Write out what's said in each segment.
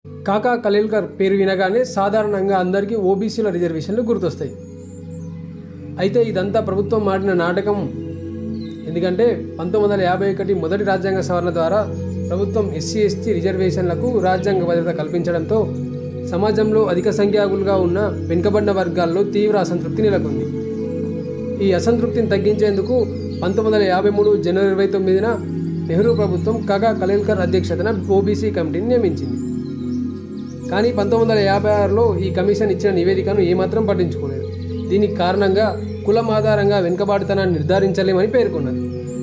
కాకా కలీల్కర్ పేరు వినగానే సాధారణంగా అందరికీ ఓబీసీల రిజర్వేషన్లు గుర్తొస్తాయి అయితే ఇదంతా ప్రభుత్వం ఆడిన నాటకం ఎందుకంటే పంతొమ్మిది వందల యాభై ఒకటి మొదటి రాజ్యాంగ సవరణ ద్వారా ప్రభుత్వం ఎస్సీ ఎస్టీ రిజర్వేషన్లకు రాజ్యాంగ భద్రత కల్పించడంతో సమాజంలో అధిక సంఖ్యాకులుగా ఉన్న వెనుకబడిన వర్గాల్లో తీవ్ర అసంతృప్తి నెలకొంది ఈ అసంతృప్తిని తగ్గించేందుకు పంతొమ్మిది వందల యాభై మూడు జనవరి ఇరవై తొమ్మిదిన నెహ్రూ ప్రభుత్వం కాగా కలీల్కర్ అధ్యక్షతన ఓబీసీ కమిటీని నియమించింది కానీ పంతొమ్మిది వందల యాభై ఆరులో ఈ కమిషన్ ఇచ్చిన నివేదికను ఏమాత్రం పట్టించుకోలేదు దీనికి కారణంగా కులం ఆధారంగా వెనుకబాటుతనాన్ని నిర్ధారించలేమని పేర్కొన్నది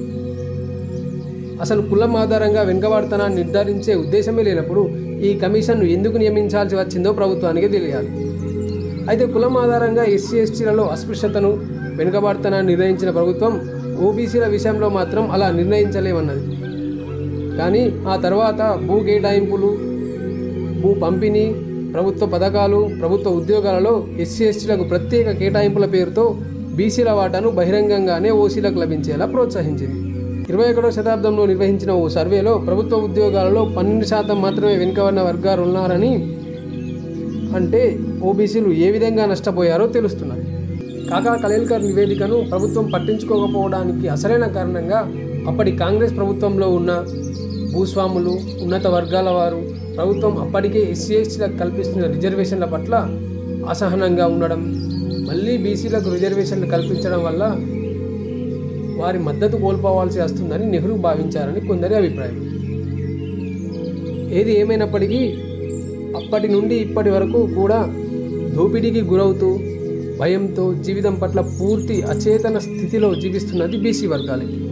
అసలు కులం ఆధారంగా వెనుకబాటుతనాన్ని నిర్ధారించే ఉద్దేశమే లేనప్పుడు ఈ కమిషన్ను ఎందుకు నియమించాల్సి వచ్చిందో ప్రభుత్వానికి తెలియాలి అయితే కులం ఆధారంగా ఎస్సీ ఎస్టీలలో అస్పృశ్యతను వెనుకబాటుతనాన్ని నిర్ణయించిన ప్రభుత్వం ఓబీసీల విషయంలో మాత్రం అలా నిర్ణయించలేమన్నది కానీ ఆ తర్వాత భూ కేటాయింపులు భూ పంపిణీ ప్రభుత్వ పథకాలు ప్రభుత్వ ఉద్యోగాలలో ఎస్సీ ఎస్టీలకు ప్రత్యేక కేటాయింపుల పేరుతో బీసీల వాటాను బహిరంగంగానే ఓసీలకు లభించేలా ప్రోత్సహించింది ఇరవై ఒకటో శతాబ్దంలో నిర్వహించిన ఓ సర్వేలో ప్రభుత్వ ఉద్యోగాలలో పన్నెండు శాతం మాత్రమే వెనుకబడిన వర్గాలు ఉన్నారని అంటే ఓబీసీలు ఏ విధంగా నష్టపోయారో తెలుస్తున్నది కాకా కలేల్కర్ నివేదికను ప్రభుత్వం పట్టించుకోకపోవడానికి అసలైన కారణంగా అప్పటి కాంగ్రెస్ ప్రభుత్వంలో ఉన్న భూస్వాములు ఉన్నత వర్గాల వారు ప్రభుత్వం అప్పటికే ఎస్సీ ఎస్టీలకు కల్పిస్తున్న రిజర్వేషన్ల పట్ల అసహనంగా ఉండడం మళ్ళీ బీసీలకు రిజర్వేషన్లు కల్పించడం వల్ల వారి మద్దతు కోల్పోవాల్సి వస్తుందని నెహ్రూ భావించారని కొందరి అభిప్రాయం ఏది ఏమైనప్పటికీ అప్పటి నుండి ఇప్పటి వరకు కూడా దోపిడీకి గురవుతూ భయంతో జీవితం పట్ల పూర్తి అచేతన స్థితిలో జీవిస్తున్నది బీసీ వర్గాలే